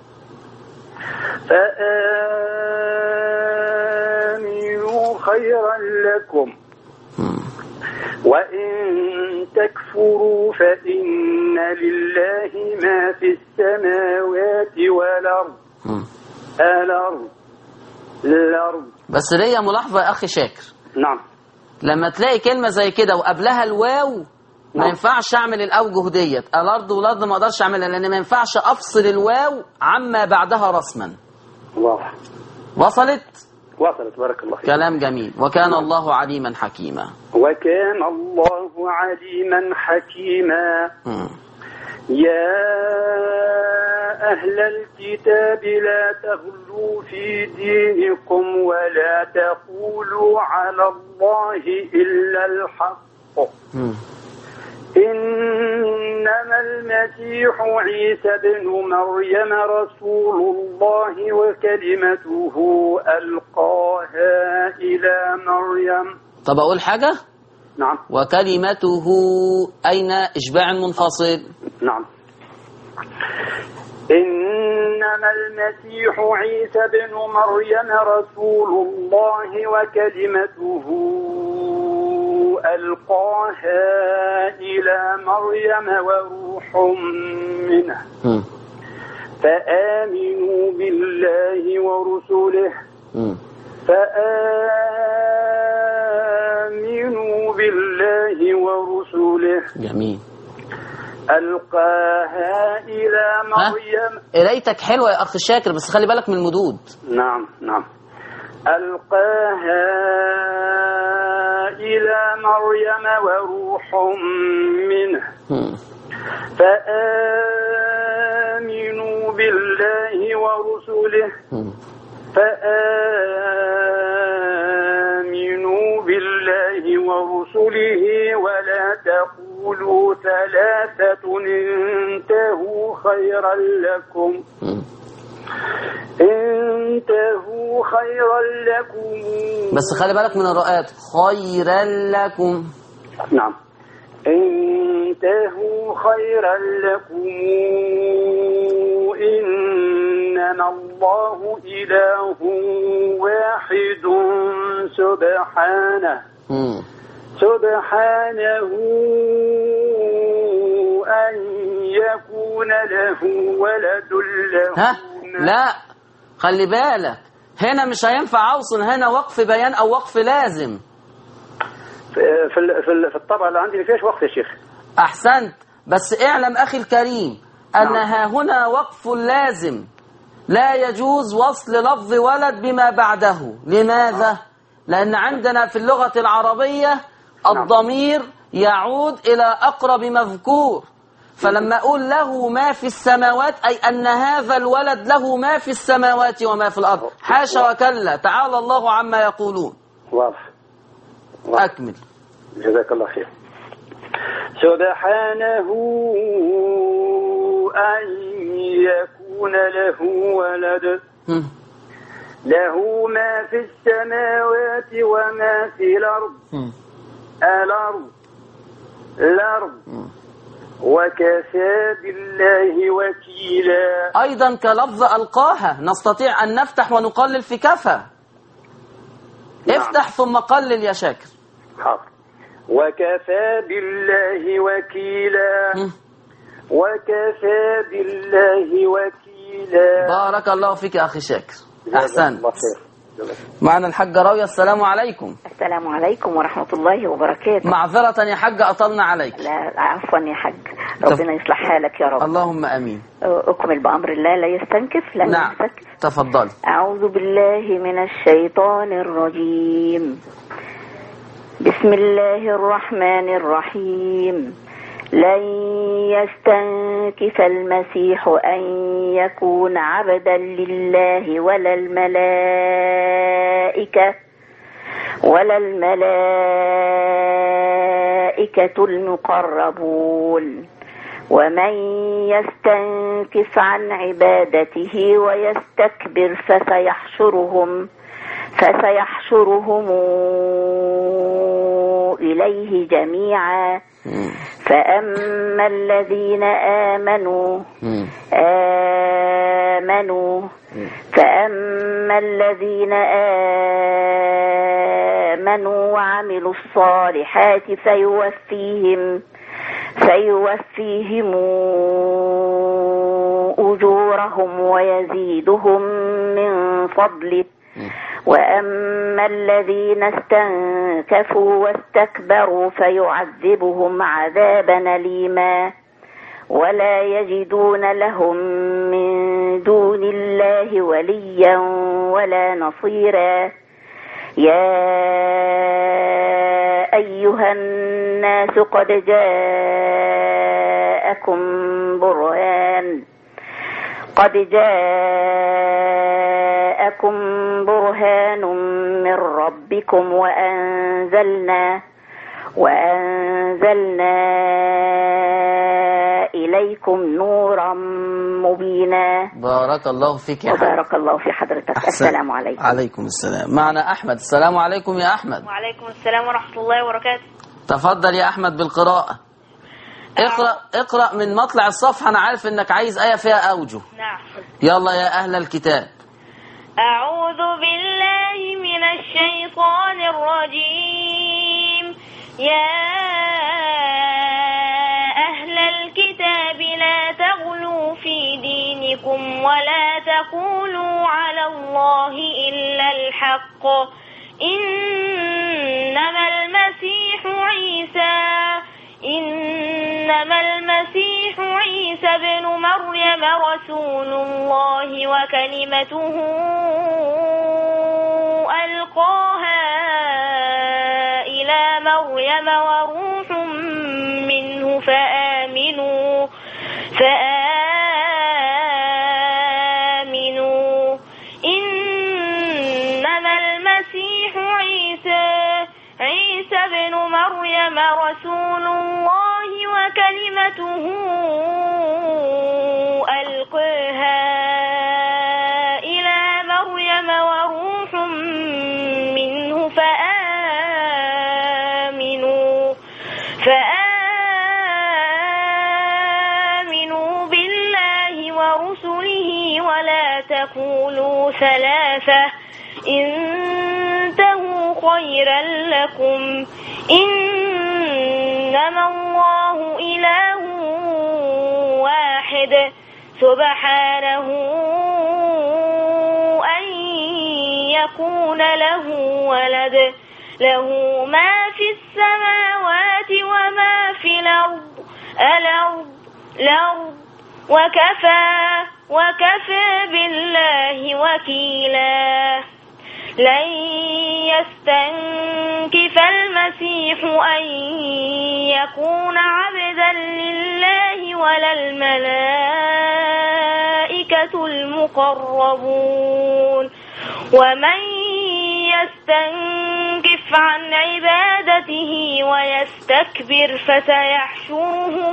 فآمنوا خيرا لكم مم. وإن تكفروا فإن لله ما في السماوات والأرض مم. الأرض الأرض بس ليا ملاحظه يا اخي شاكر نعم لما تلاقي كلمه زي كده وقبلها الواو ما نعم. ينفعش اعمل الاوجه ديت الارض والارض ما اقدرش اعملها لان ما ينفعش افصل الواو عما بعدها رسما الله وصلت وصلت بارك الله فيك كلام جميل وكان الله عليما حكيما وكان الله عليما حكيما مم. يا أهل الكتاب لا تغلوا في دينكم ولا تقولوا على الله إلا الحق مم. إنما المسيح عيسى بن مريم رسول الله وكلمته ألقاها إلى مريم طب اقول حاجه نعم وكلمته اين اشباع منفصل نعم إنما المسيح عيسى بن مريم رسول الله وكلمته ألقاها إلى مريم وروح منه مم. فآمنوا بالله ورسله مم. فآمنوا بالله ورسله جميل ألقاها إلى ها؟ مريم قرايتك حلوه يا اخ شاكر بس خلي بالك من المدود نعم نعم ألقاها إلى مريم وروح منه مم. فآمنوا بالله ورسله مم. فآمنوا بالله ورسله ولا تقولوا ثلاثة انتهوا خيرا لكم مم. انتهوا خيرا لكم بس خلي بالك من الرؤات خيرا لكم نعم انتهوا خيرا لكم إنما الله إله واحد سبحانه مم. سبحانه أن يكون له ولد له ها لا خلي بالك هنا مش هينفع اوصل هنا وقف بيان او وقف لازم في في ال- في ال- في الطبعة اللي عندي ما فيهاش وقت يا شيخ احسنت بس اعلم اخي الكريم ان نعم. ها هنا وقف لازم لا يجوز وصل لفظ ولد بما بعده لماذا لان عندنا في اللغة العربية الضمير يعود الى اقرب مذكور فلما اقول له ما في السماوات اي ان هذا الولد له ما في السماوات وما في الارض حاشا وكلا تعالى الله عما يقولون واضح اكمل جزاك الله خير سبحانه أن يكون له ولد هم. له ما في السماوات وما في الأرض هم. الأرض الأرض وكفى بالله وكيلا أيضا كلفظ ألقاها نستطيع أن نفتح ونقلل في كفى نعم. افتح ثم قلل يا شاكر حاضر وكفى بالله وكيلا مم. وكفى بالله وكيلا بارك الله فيك يا أخي شاكر أحسنت الله خير جزاك معنا الحاجة راوية السلام عليكم السلام عليكم ورحمة الله وبركاته معذرة يا حاجة أطلنا عليك لا عفوا يا حاج ربنا يصلح حالك يا رب اللهم أمين أكمل بأمر الله لا يستنكف لا نعم يستكف تفضلي أعوذ بالله من الشيطان الرجيم بسم الله الرحمن الرحيم لن يستنكف المسيح أن يكون عبدا لله ولا الملائكة ولا الملائكة المقربون ومن يستنكف عن عبادته ويستكبر فسيحشرهم فسيحشرهم إليه جميعا مم. فأما الذين آمنوا مم. آمنوا فأما الذين آمنوا وعملوا الصالحات فيوفيهم فيوفيهم أجورهم ويزيدهم من فضله وأما الذين استنكفوا واستكبروا فيعذبهم عذابا أليما ولا يجدون لهم من دون الله وليا ولا نصيرا يا أيها الناس قد جاءكم برهان قد جاءكم برهان من ربكم وأنزلنا وأنزلنا إليكم نورا مبينا بارك الله فيك يا حاجة وبارك الله في حضرتك أحسنت. السلام عليكم عليكم السلام معنا أحمد السلام عليكم يا أحمد وعليكم السلام ورحمة الله وبركاته تفضل يا أحمد بالقراءة اقرأ اقرأ من مطلع الصفحة أنا عارف إنك عايز آية فيها أوجه نعم يلا يا أهل الكتاب أعوذ بالله من الشيطان الرجيم يا أهل الكتاب لا تغلوا في دينكم ولا تقولوا على الله إلا الحق إنما المسيح عيسى إنما المسيح عيسى بن مريم رسول الله وكلمته ألقاها إلى مريم وروح منه فآمنوا فآمنوا إنما المسيح عيسى عيسى بن مريم رسول الله وكلمته ألقاها إلى مريم وروح منه فآمنوا فآمنوا بالله ورسله ولا تقولوا ثلاثة انتهوا خيرا لكم إنما الله إله واحد سبحانه أن يكون له ولد له ما في السماوات وما في الأرض الأرض الأرض وكفى وكفى بالله وكيلا لن يستنكف المسيح أن يكون عبدا لله ولا الملائكة المقربون ومن يستنكف عن عبادته ويستكبر فسيحشرهم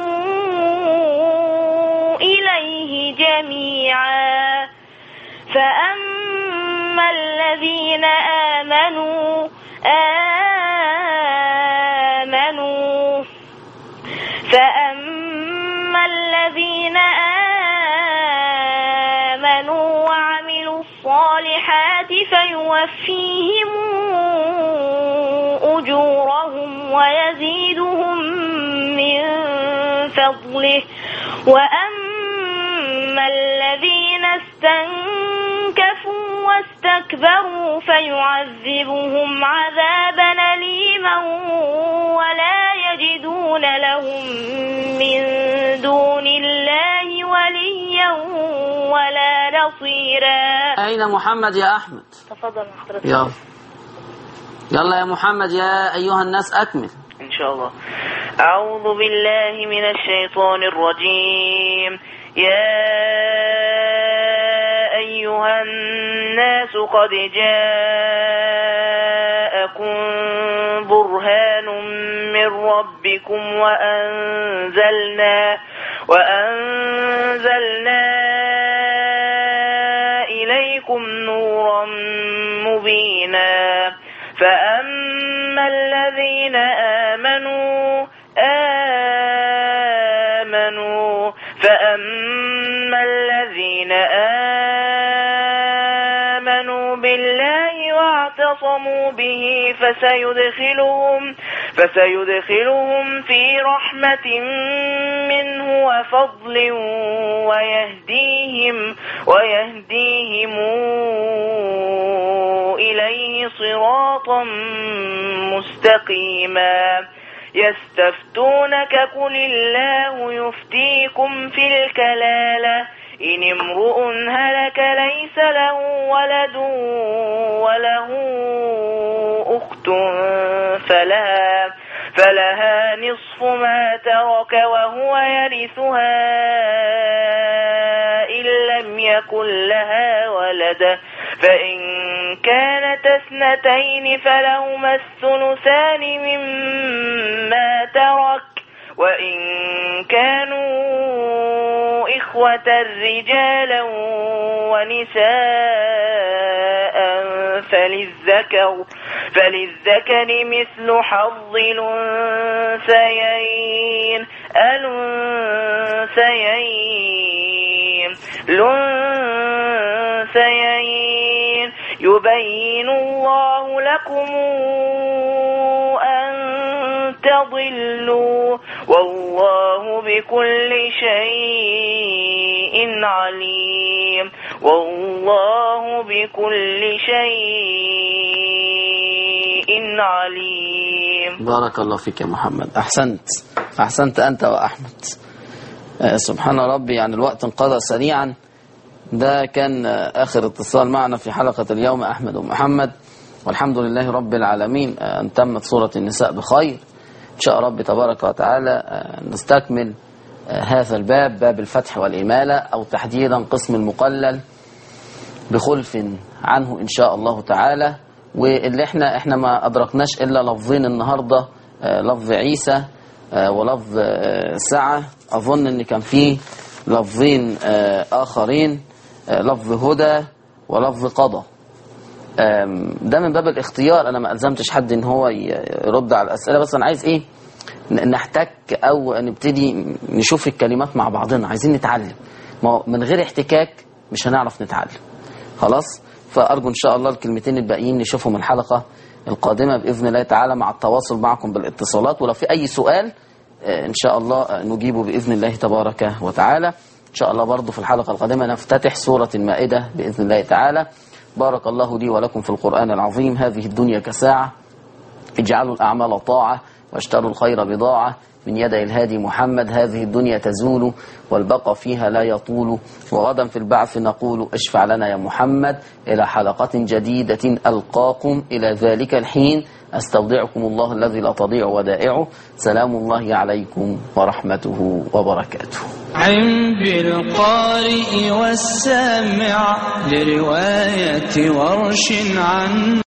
إليه جميعا فأما الذين آمنوا آمنوا فأما الذين آمنوا وعملوا الصالحات فيوفيهم أجورهم ويزيدهم من فضله وأما الذين استنكفوا واستكبروا فيعذبهم عذابا أليما ولا يجدون لهم من دون الله وليا ولا نصيرا أين محمد يا أحمد تفضل مع حضرتك يلا يلا يا محمد يا أيها الناس أكمل إن شاء الله أعوذ بالله من الشيطان الرجيم يا أيها الناس قد جاءكم برهان من ربكم وأنزلنا وأنزلنا إليكم نورا مبينا فأما الذين آمنوا آمنوا فأما الذين آمنوا بالله واعتصموا به فسيدخلهم فسيدخلهم في رحمة منه وفضل ويهديهم ويهديهم إليه صراطا مستقيما يستفتونك قل الله يفتيكم في الكلالة إن امرؤ هلك ليس له ولد وله أخت فلها فلها نصف ما ترك وهو يرثها إن لم يكن لها ولد فإن كانت اثنتين فلهما الثلثان مما ترك وإن كانوا إخوة رجالا ونساء فللذكر فللذكر مثل حظ الأنثيين الأنثيين الأنثيين يبين الله لكم أن تضلوا والله بكل شيء عليم والله بكل شيء عليم بارك الله فيك يا محمد أحسنت أحسنت أنت وأحمد آه، سبحان ربي يعني الوقت انقضى سريعا ده كان آه، آخر اتصال معنا في حلقة اليوم أحمد ومحمد والحمد لله رب العالمين آه، أن تمت سورة النساء بخير إن شاء رب تبارك وتعالى آه، نستكمل آه، هذا الباب باب الفتح والإمالة أو تحديدا قسم المقلل بخلف عنه إن شاء الله تعالى واللي احنا احنا ما أدركناش إلا لفظين النهاردة آه، لفظ عيسى آه، ولفظ آه، سعة أظن إن كان فيه لفظين آه، آخرين آه، لفظ هدى ولفظ قضى آم، ده من باب الاختيار أنا ما ألزمتش حد إن هو ي- يرد على الأسئلة بس أنا عايز إيه ن- نحتك أو نبتدي نشوف الكلمات مع بعضنا عايزين نتعلم ما هو من غير احتكاك مش هنعرف نتعلم خلاص فأرجو إن شاء الله الكلمتين الباقيين نشوفهم الحلقة القادمة بإذن الله تعالى مع التواصل معكم بالاتصالات ولو في أي سؤال آه، إن شاء الله آه، نجيبه بإذن الله تبارك وتعالى إن شاء الله برضو في الحلقة القادمة نفتتح سورة المائدة بإذن الله تعالى بارك الله لي ولكم في القرآن العظيم هذه الدنيا كساعة اجعلوا الأعمال طاعة واشتروا الخير بضاعة من يدي الهادي محمد هذه الدنيا تزول والبقى فيها لا يطول وغدا في البعث نقول اشفع لنا يا محمد إلى حلقة جديدة ألقاكم إلى ذلك الحين أستودعكم الله الذي لا تضيع ودائعه سلام الله عليكم ورحمته وبركاته عم بالقارئ والسامع لرواية ورش عن